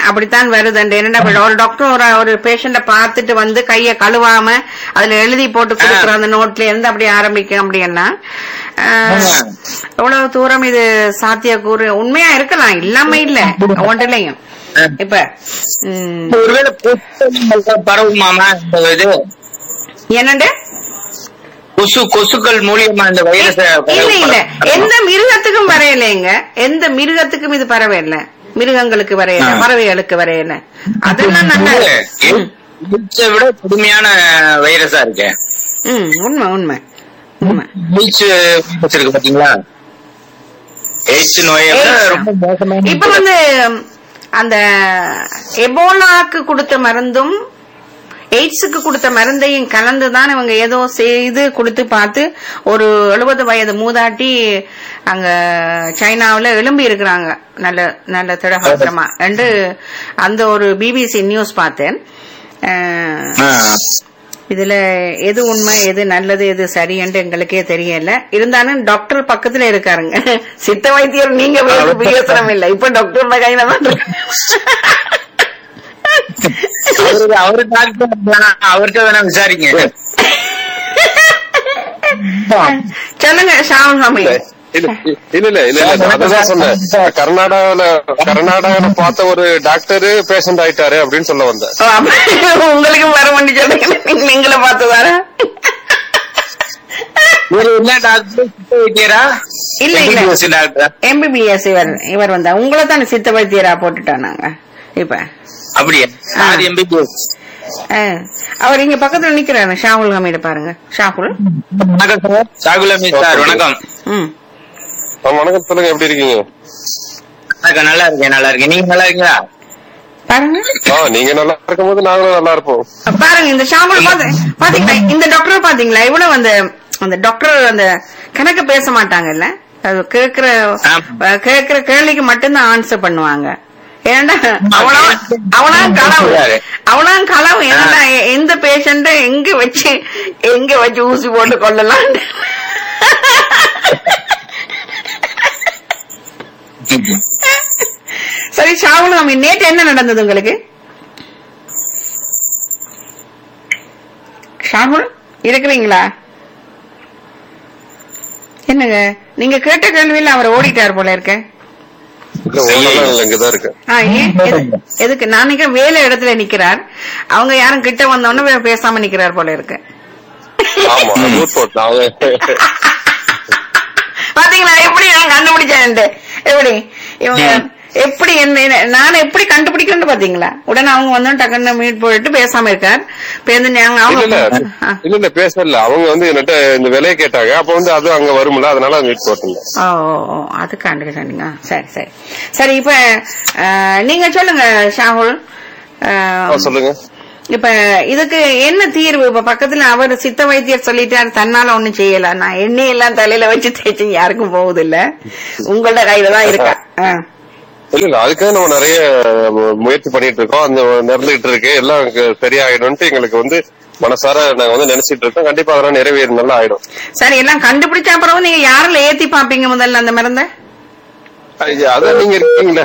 அப்படித்தான் வருதுண்டு என்னடா இப்ப ஒரு டாக்டர் ஒரு ஒரு பேஷண்ட பார்த்துட்டு வந்து கைய கழுவாம அதுல எழுதி போட்டு கொடுக்குற அந்த நோட்ல இருந்து அப்படி ஆரம்பிக்கும் அப்படின்னா ஆஹ், எவ்வளவு தூரம் இது சாத்தியக்கூறு உண்மையா இருக்கலாம் இல்லாம இல்ல ஒன்றிலையும் இப்ப ம், ஒருவேளை கொசு பரவுமாமா இந்த இது என்னண்டு கொசு கொசுக்கள் மூலியமா இந்த வைரஸ் இல்ல இல்ல எந்த மிருகத்துக்கும் வரையலைங்க எந்த மிருகத்துக்கும் இது பரவாயில்ல மிருகங்களுக்கு வரையல ஆ. பறவைகளுக்கு வரையல அதெல்லாம் நல்லா ம், எய்ட்ஸை விட கொடுமையான வைரஸா இருக்கு ம், உண்மை உண்மை உண்மை எய்ட்ஸ் வைரஸ் இருக்கு பாத்தீங்களா எய்ட்ஸ் நோயை விட AIDS. ரொம்ப மோசமான இப்ப வந்து அந்த எபோலாக்கு கொடுத்த மருந்தும் எய்ட்ஸுக்கு கொடுத்த மருந்தையும் கலந்து தான் இவங்க ஏதோ செய்து கொடுத்து பார்த்து ஒரு எழுபது வயது மூதாட்டி அங்க சைனாவுல எழும்பி இருக்கிறாங்க நல்ல நல்ல திடகாத்திரமா என்று அந்த ஒரு பிபிசி நியூஸ் பார்த்தேன் அஹ், ஆ. இதுல எது உண்மை எது நல்லது எது சரியன்று எங்களுக்கே தெரியல இருந்தாலும் டாக்டர் பக்கத்துல இருக்காருங்க சித்த வைத்தியர் நீங்க வேறு பேசுறோம் இல்ல இப்ப டாக்டர் கையில தான் இருக்கு. அவரு அவரு டாக்டர் வேணா, அவர்கிட்ட வேணா விசாரிங்க சொல்லுங்க ஷாம் சாமி இல்ல இல்ல இல்ல இல்ல இல்ல அதான் சொன்னேன் கர்நாடகால கர்நாடகால பார்த்த ஒரு டாக்டர் பேஷண்ட் ஆயிட்டாரு அப்படின்னு சொல்ல வந்தேன் ஓ, அப்ப உங்களுக்கு வர வேண்டி சொல்லுங்க நீங்க- நீங்கள பார்த்ததாரா இவரு என்ன டாக்டர் சித்த வைத்தியரா இல்ல, இல்ல. MBBS டாக்டரா எம்பிபிஎஸ் இவர் இவர் வந்தா உங்களை தானே சித்த வைத்தியரா போட்டுட்டோம் நாங்க இப்ப அப்படியா ஆ. அது எம்பிபிஎஸ் ஆ, அவர் இங்க பக்கத்துல நிக்கிறாரு ஷாகுல் ஹமீட பாருங்க ஷாகுல் வணக்கம் சார் சாகுல் அமீத் சார் வணக்கம் ம் ஆ, வணக்கம் சொல்லுங்க எப்படி இருக்கீங்க வணக்கம் நல்லா இருக்கேன் நல்லா இருக்கேன் நீங்க நல்லா இருக்கீங்களா பாருங்க ஆ நீங்க நல்லா இருக்கும்போது நாங்களும் நல்லா இருப்போம் பாருங்க இந்த ஷாம்பல் பாத்து பாத்தீங்களா இந்த டாக்டர் பாத்தீங்களா இவ்வளவு அந்த அந்த டாக்டர் அந்த கணக்கு பேச மாட்டாங்கல்ல அது கேக்குற ஆமா. கேக்குற கேள்விக்கு மட்டும்தான் ஆன்சர் பண்ணுவாங்க ஏன்டா அவனா அவனா களவு அவனா களவு ஏன்னா எந்த பேஷண்ட எங்க வச்சு எங்க வச்சு ஊசி போட்டு கொள்ளலாம் சரி ஷாவுல் நம்ம நேற்று என்ன நடந்தது உங்களுக்கு ஷாகுல் இருக்கிறீங்களா என்னங்க நீங்க கேட்ட கேள்வியில அவர் ஓடிட்டார் போல இருக்க இல்ல ஒன்றும் இல்ல இங்கதான் இருக்கேன் ஆ, ஏன் எது- எதுக்கு நான் நிக்க வேலை இடத்துல நிக்கிறார் அவங்க யாரும் கிட்ட வந்தோன்னு பேசாம நிக்கிறார் போல இருக்கு ஆமா ரூட் போட் அவங்க பாத்தீங்களா எப்படி நான் கண்டுபிடிச்சேன் எப்படி இவங்க எப்படி என்ன என்ன- நான் எப்படி கண்டுபிடிக்கணும்னு பாத்தீங்களா உடனே அவங்க வந்து டக்குன்னு மீட் போயிட்டு பேசாம இருக்கார் பேருந்து நாங்க இல்ல இல்ல அவங்க ஆ. இல்ல இல்ல பேசல அவங்க வந்து என்கிட்ட இந்த விலையை கேட்டாங்க அப்ப வந்து அது அங்க வரும்ல அதனால அது மீட் போட்டிருந்தேன் ஓ ஓ, ஓ அதுக்காண்டுக்கு சொன்னீங்க சரி சரி சரி இப்ப அஹ், நீங்க சொல்லுங்க ஷாகுல் அஹ், ஆ, சொல்லுங்க இப்ப இதுக்கு என்ன தீர்வு இப்ப பக்கத்துல அவர் சித்த வைத்தியர் சொல்லிட்டாரு தன்னால ஒண்ணும் செய்யல நான் எண்ணெய் எல்லாம் தலையில வச்சு தேய்ச்சி யாருக்கும் போகுது இல்ல உங்களோட கையில தான் இருக்கா ஆ. இல்ல இல்ல அதுக்காக நம்ம நிறைய மு- முயற்சி பண்ணிட்டு இருக்கோம் அந்த நடந்துகிட்டு இருக்கு எல்லாம் அங்க சரியாயிடும்ட்டு எங்களுக்கு வந்து மனசார நாங்க வந்து நினைச்சிட்டு இருக்கோம் கண்டிப்பா அதெல்லாம் நிறைவேறு நல்லா ஆயிடும் சரி எல்லாம் கண்டுபிடிச்ச அப்புறம் நீங்க யாரில் ஏத்தி பாப்பீங்க முதல்ல அந்த மருந்த ஐயா, அதான் நீங்க இருக்கீங்களே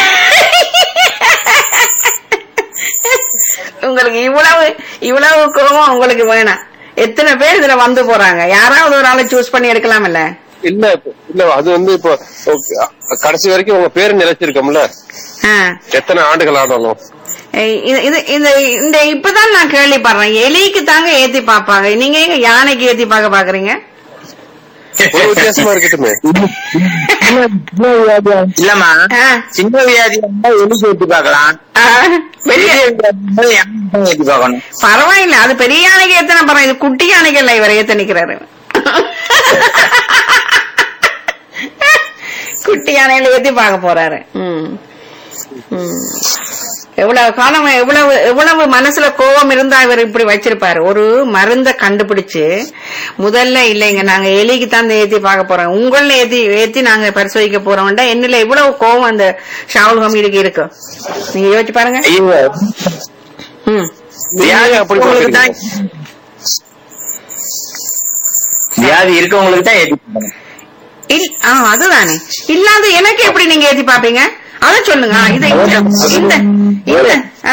உங்களுக்கு இவ்வளவு இவ்வளவு கோபம் உங்களுக்கு வேணாம் எத்தனை பேர் இதுல வந்து போறாங்க யாராவது ஒரு ஆளை சூஸ் பண்ணி எடுக்கலாம்ல இல்ல இல்ல அது வந்து இப்போ ஓகே, கடைசி வரைக்கும் உங்க பேரு நிலைச்சிருக்கோம்ல ஆ. எத்தனை ஆண்டுகள் ஆனாலும் ஏய், இது இது இந்த இந்த இப்பதான் நான் கேள்விப்படுறேன் எலிக்கு தாங்க ஏத்தி பாப்பாங்க நீங்க எங்க யானைக்கு ஏத்தி பார்க்க பாக்குறீங்க ஒரு வித்தியாசமா இருக்கட்டுமே இல்லம்மா ஆ. சின்ன வியாதி இருந்தா எலிக்கு ஏத்தி பார்க்கலாம் ஆ, பெரிய பெரிய வியாதி இருந்தா யானைக்கு ஏத்தி பார்க்கணும் பரவாயில்ல அது பெரிய யானைக்கு ஏத்தன பரவாயில்ல இது குட்டி யானைக்கு இல்ல இவர் ஏத்த நிக்கிறாரு குட்டி யானையில ஏத்தி பார்க்க போறாரு ம். ம். எவ்வளவு காலம் எவ்வளவு எவ்வளவு மனசுல கோபம் இருந்தா இவர் இப்படி வச்சிருப்பாரு ஒரு மருந்த கண்டுபிடிச்சு முதல்ல இல்லைங்க நாங்க எலிக்கு தான் ஏத்தி பார்க்க போறோம் உங்கள ஏத்தி ஏத்தி நாங்க பரிசோதிக்க போறோம்டா என்னல இவ்வளவு கோபம் அந்த ஷாவுல் ஹமீதுக்கு இருக்கு நீங்க யோசிச்சு பாருங்க ஐயோ ம் வியாதி அப்படி இருக்கவங்களுக்கு தான் வியாதி இருக்கவங்களுக்கு தான் ஏத்தி பார்க்கணும் இல்- ஆ, அதுதானே இல்லாத எனக்கு எப்படி நீங்க ஏத்தி பாப்பீங்க அத சொல்லுங்க ஆ, இது இந்த இந்த இந்த ஆ,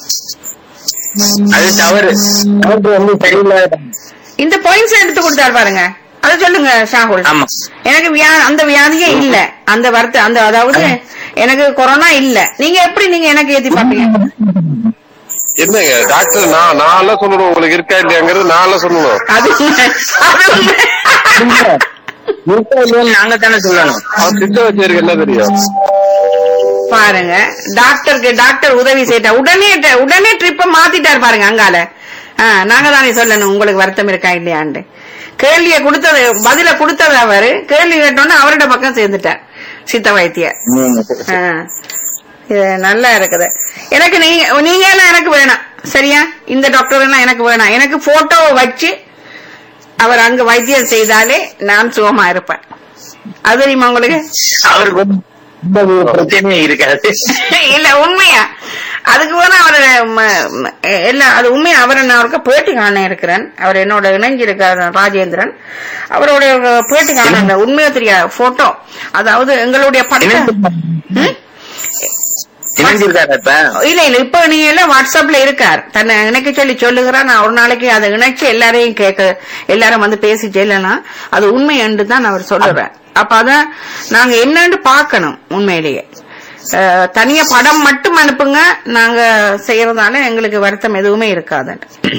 அது தவறு டாக்டர் வந்து சரியில்லாத இந்த பாயிண்ட்ஸ் எடுத்து கொடுத்தாரு பாருங்க அத சொல்லுங்க ஷாகுல் ஆமா எனக்கு வியா- அந்த வியாதியே இல்ல அந்த வருத்த அந்த அதாவது எனக்கு கொரோனா இல்ல நீங்க எப்படி நீங்க எனக்கு ஏத்தி பாப்பீங்க என்னங்க டாக்டர் நான் நான் எல்லாம் சொல்லணும் உங்களுக்கு இருக்கா இல்லையாங்கிறது நான் எல்லாம் சொல்லணும் அது உண்மை. அது உண்மை. இருக்கா இல்லையான்னு நாங்க தானே சொல்லணும் அவர் திட்ட வச்சிருக்கு என்ன தெரியும் பாருங்க டாக்டருக்கு டாக்டர் உதவி செய்யட்டா உடனே உடனே ட்ரிப்ப மாத்திட்டாரு பாருங்க அங்கால ஆ, நாங்க தானே சொல்லணும் உங்களுக்கு வருத்தம் இருக்கா இல்லையாண்டு கேள்விய கொடுத்தது பதில கொடுத்தது அவரு கேள்வி கேட்டோன்னு அவரோட பக்கம் சேர்ந்துட்டார் சித்த வைத்தியர் ஆ. இது நல்லா இருக்குது எனக்கு நீங்க நீங்க எல்லாம் எனக்கு வேணாம் சரியா இந்த டாக்டர் எல்லாம் எனக்கு வேணாம் எனக்கு போட்டோ வச்சு அவர் அங்க வைத்தியம் செய்தாலே நான் சுகமா இருப்பேன் அது தெரியுமா உங்களுக்கு அவருக்கு வந்து எந்த ஒரு பிரச்சனையும் இருக்காது இல்ல உண்மையா அதுக்கு வேணா அவரு ம- ம- எல்லாம் அது உண்மையா அவரை நான் அவருக்கு பேட்டி காண இருக்கிறேன் அவர் என்னோட இணைஞ்சிருக்கார் ராஜேந்திரன் அவரோட பேட்டி காண உண்மையா தெரியாது போட்டோ அதாவது எங்களுடைய பட்டம் ம்? இணைஞ்சிருக்காரு இப்ப இல்ல இல்ல இப்ப நீ எல்லாம் வாட்ஸ்அப்ல இருக்கார் தன்னை இணைக்க சொல்லி சொல்லுகிறா நான் ஒரு நாளைக்கு அதை இணைச்சு எல்லாரையும் கேட்க எல்லாரும் வந்து பேசி செல்லலாம் அது உண்மை என்று தான் அவர் சொல்லுறேன் அப்ப அதான் நாங்க என்னன்னு பார்க்கணும் உண்மையிலேயே அஹ், தனியா படம் மட்டும் அனுப்புங்க நாங்க செய்யறதால எங்களுக்கு வருத்தம் எதுவுமே இருக்காது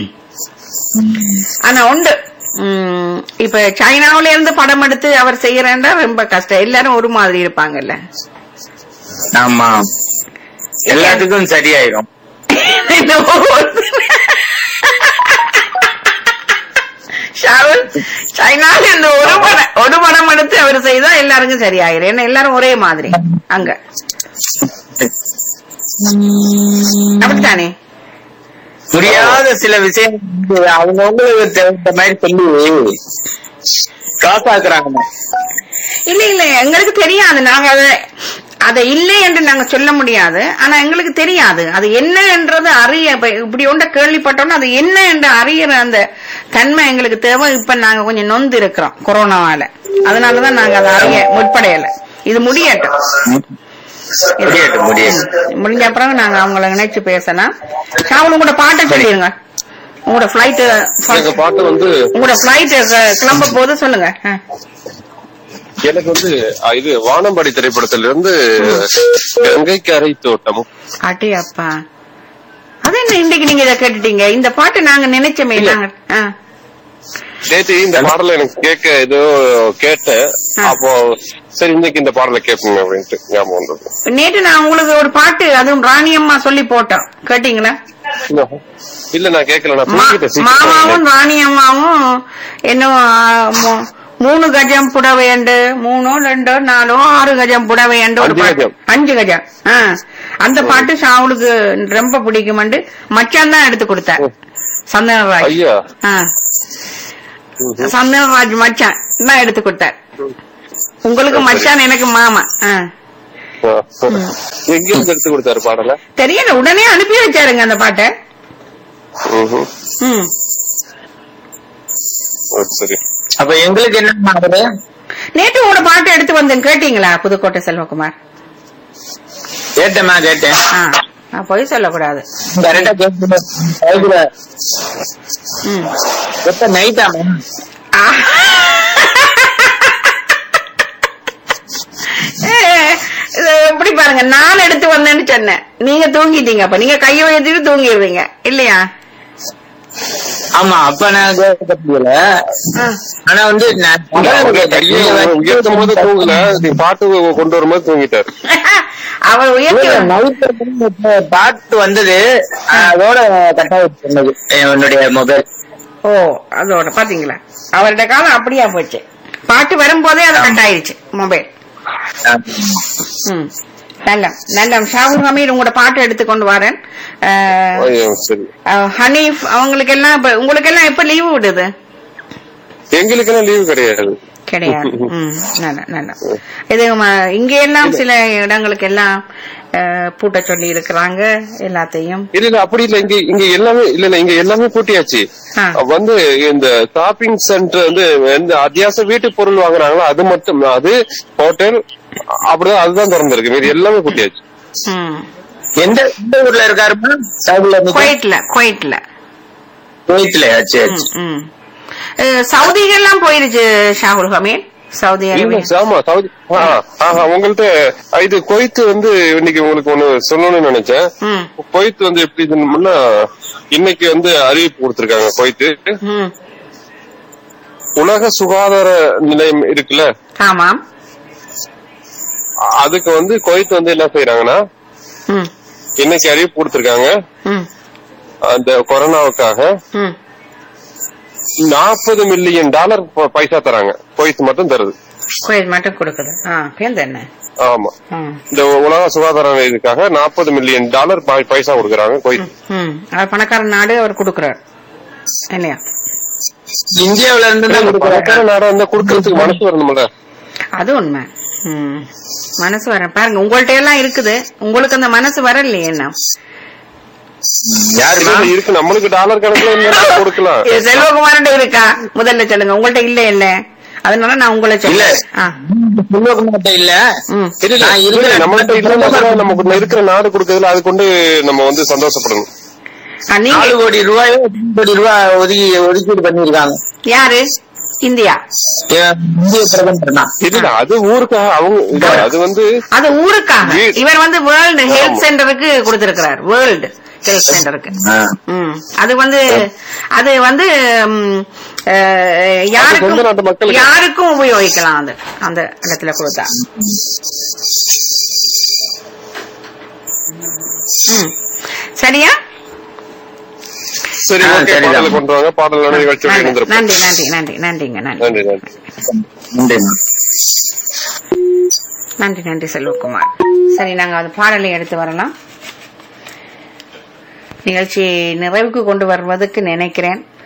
ஆனா உண்டு உம், இப்ப சைனாவுல இருந்து படம் எடுத்து அவர் செய்யறேன்டா ரொம்ப கஷ்டம் எல்லாரும் ஒரு மாதிரி இருப்பாங்கல்ல ஆமா எல்லாத்துக்கும் சரியாயிரும் இந்த ஒரு- ஷாருல் சைனால இந்த ஒரு படம் ஒரு படம் எடுத்து அவர் செய்தா எல்லாருக்கும் சரியாயிரும் ஏன்னா எல்லாரும் ஒரே மாதிரி அங்க அப்படித்தானே முடியாத சில விஷயம் அவங்க அவங்களுக்கு தகுந்த மாதிரி சொல்லி காசாக்குறாங்க இல்ல இல்ல எங்களுக்கு தெரியாது நாங்க அத அதை இல்லை என்று நாங்க சொல்ல முடியாது ஆனா எங்களுக்கு தெரியாது அது என்ன என்றது அறிய இப்ப இப்படி ஒன்ற கேள்விப்பட்டோம்னா அது என்ன என்று அறியற அந்த தன்மை எங்களுக்கு தேவை இப்ப நாங்க கொஞ்சம் நொந்து இருக்கிறோம் கொரோனாவால அதனாலதான் நாங்க அதை அறிய முற்படையல இது முடியட்டும் முடியட்டும் முடியட்டும் முடிஞ்ச அப்புறம் நாங்க அவங்கள நினைச்சு பேசலாம் ஷாவுல் உங்களோட பாட்டை சொல்லிருங்க உங்களோட பிளைட் எங்க பாட்டு வந்து உங்களோட பிளைட் கிளம்ப போது சொல்லுங்க ஆ. எனக்கு வந்து அஹ், இது வானம்பாடி திரைப்படத்துல இருந்து கங்கை கரை தோட்டம் அடி அப்பா அது என்ன இன்னைக்கு நீங்க இதை கேட்டுட்டீங்க இந்த பாட்டு நாங்க நினைச்சோமே நாங்க ஆ. நேற்று இந்த பாடல எனக்கு கேட்க ஏதோ கேட்டேன் அப்போ சரி இன்னைக்கு இந்த பாடல கேட்போங்க அப்படின்ட்டு ஞாபகம் வந்தது நேற்று நான் உங்களுக்கு ஒரு பாட்டு அதுவும் ராணியம்மா சொல்லி போட்டோம் கேட்டீங்களா இல்ல நான் கேட்கல நான் மா- தூங்கிட்டேன் சீக்கிரம். மாமாவும் ராணியம்மாவும் இன்னும் ஆ, மூ- மூணு கஜம் புடவையண்டு மூணோ ரெண்டோ நாலோ ஆறு கஜம் புடவையண்டு ஒரு அஞ்சு பாட்டு கஜம். அஞ்சு கஜம் ஆ. அந்த பாட்டு ஷாவுலுக்கு ரொம்ப பிடிக்குமெண்டு மச்சான் தான் எடுத்து கொடுத்தார் சந்தனராஜ் ஐயா ஆ. சந்தனராஜ் மச்சான் தான் எடுத்து கொடுத்தார் உங்களுக்கு மச்சான் எனக்கு மாமா ஆ. எங்க இருந்து எடுத்து கொடுத்தாரு பாடல தெரியல உடனே அனுப்பி வச்சாருங்க அந்த பாட்டை ம்ஹும். ம் ஓ, சரி அப்ப எங்களுக்கு என்ன ஆகுது நேற்று உங்களோட பாட்டு எடுத்து வந்தேன் கேட்டீங்களா புதுக்கோட்டை செல்வகுமார் கேட்டேமா கேட்டேன் ஆ நான் பொய் சொல்லக்கூடாது கரெக்டா கேட்கல ம் எப்ப நைட்டாமா ஆ. ஏ, இது எப்படி பாருங்க நான் எடுத்து வந்தேன்னு சொன்னேன் நீங்க தூங்கிட்டீங்க அப்ப நீங்க கையை உயர்த்திட்டு தூங்கிடுவீங்க இல்லையா ஆமா அப்ப நான் கேட்க முடியல ஆ. ஆனா வந்து நான் இல்ல, அவங்க கையை உயர்த்தும் போது தூங்கல நீ பாட்டு கொண்டு வரும்போது தூங்கிட்டாரு அவர் உயர்த்தி இல்ல, night பாட்டு வந்தது அதோட கட்டாயம் சொன்னது என்னுடைய மொபைல் ஓ அதோட பாத்தீங்களா அவரோட காலம் அப்படியா போச்சு பாட்டு வரும்போதே அது கட் ஆயிடுச்சு மொபைல் ம் நல்ல நல்ல ஷாகுல் ஹமீர் உங்களோட பாட்டு எடுத்து கொண்டு வரேன் அஹ், ஐயோ, சரி அஹ், ஹனீஃப் அவங்களுக்கு எல்லாம் இப்ப உங்களுக்கு எல்லாம் எப்ப லீவு விடுது எங்களுக்கெல்லாம் லீவு கிடையாது கிடையாது ம் நல்ல நல்ல இது ம- இங்க எல்லாம் சில இடங்களுக்கு எல்லாம் அஹ், பூட்ட சொல்லி இருக்கிறாங்க எல்லாத்தையும் இல்ல இல்ல அப்படி இல்ல இங்க இங்க எல்லாமே இல்ல இல்ல இங்க எல்லாமே பூட்டியாச்சு ஆ. வந்து இந்த ஷாப்பிங் சென்டர் வந்து எந்த அத்தியாவசிய வீட்டு பொருள் வாங்குறாங்களோ அது மட்டும் அது ஹோட்டல் அப்படிதான் அதுதான் திறந்திருக்கு மீதி எல்லாமே பூட்டியாச்சு ம். எந்த எந்த ஊர்ல இருக்காருமா சவுதில இருந்து குவைட்ல குவைட்ல குவைத்ல சரி ம், ம். அஹ், சவுதிகள்லாம் போயிருச்சு ஷாகுல் ஹமீன் சவுதி இல்ல, அரேபியா ஆமா சவுதி ஆ, ஆஹா, உங்கள்ட்ட இது கொய்த்து வந்து இன்னைக்கு உங்களுக்கு ஒண்ணு சொல்லணும்னு நினைச்சேன் ம், கொய்த்து வந்து எப்படி இதுன்னா இன்னைக்கு வந்து அறிவிப்பு கொடுத்திருக்காங்க கொய்த்து ம். உலக சுகாதார நிலையம் இருக்குல்ல ஆமாம் அதுக்கு வந்து கொய்த்து வந்து என்ன செய்யறாங்கன்னா ம், இன்னைக்கு அறிவிப்பு கொடுத்திருக்காங்க ம், அந்த கொரோனாவுக்காக ம். நாற்பது மில்லியன் டாலர் ப- பைசா தராங்க கொய்த்து மட்டும் தருது குவைத் மட்டும் கொடுக்குது ஆ பேருந்து என்ன ஆமா ம், இந்த உலக சுகாதார இதுக்காக நாற்பது மில்லியன் டாலர் பை- பைசா கொடுக்கறாங்க கொய்த் ம். அவர் பணக்கார நாடு அவர் கொடுக்குறார் இல்லையா இந்தியாவுல இருந்து தான் பணக்கார கொடுக்குறாங்க நாடா இருந்தா கொடுக்கறதுக்கு மனசு வரணும்ல அது உண்மை ம். மனசு வர பாருங்க உங்கள்ட்ட எல்லாம் இருக்குது உங்களுக்கு அந்த மனசு வரலையே என்ன யாருமா இல்ல, இருக்கு நம்மளுக்கு டாலர் கணக்குல இருந்தா கொடுக்கலாம் இது செல்வகுமார்ட்ட இருக்கா முதல்ல சொல்லுங்க உங்கள்ட்ட இல்ல இல்ல அதனால நான் உங்களை இல்ல. சொல்றேன் ஆ. செல்வகுமார்ட்ட இல்ல ம். இல்ல, நான் இல்ல, இருக்கிற நம்மள்ட்ட இல்லைன்னா கூட நமக்கு இருக்கிற நாடு கொடுக்கறதுல அது கொண்டு நம்ம வந்து சந்தோஷப்படணும் ஆ, நீங்க நாலு கோடி ரூபாயோ எட்டு கோடி ரூபாய் ஒதுக்கி ஒதுக்கீடு பண்ணிருக்காங்க யாரு இந்தியா ஏன் இந்திய பிரதமர் தான் இல்ல அது ஊருக்காக அவங்க இல்ல, அது வந்து அது ஊருக்காக வீ- இவர் வந்து வேர்ல்டு ஹெல்த் ஆமா. சென்டருக்கு கொடுத்திருக்கிறார் வேர்ல்டு ஹெல்த் சென்டருக்கு ஆ. ம். அது வந்து அது வந்து ம், அஹ், சொந்த யாருக்கும் நாட்டு மக்களுக்கு. யாருக்கும் உபயோகிக்கலாம் அது அந்த இடத்துல கொடுத்தா ம். சரியா சரி ஆ, ஓகே சரிதான். பாடலை கொண்டு வாங்க பாடலோட நிகழ்ச்சியோட நன்றி இணைந்திருப்போம் நன்றி நன்றி நன்றி நன்றிங்க நன்றி நன்றி நன்றி நன்றிம்மா நன்றி நன்றி செல்வகுமார் சரி நாங்க அந்த பாடலை எடுத்து வரலாம் நிகழ்ச்சி நிறைவுக்கு கொண்டு வருவதற்கு நினைக்கிறேன்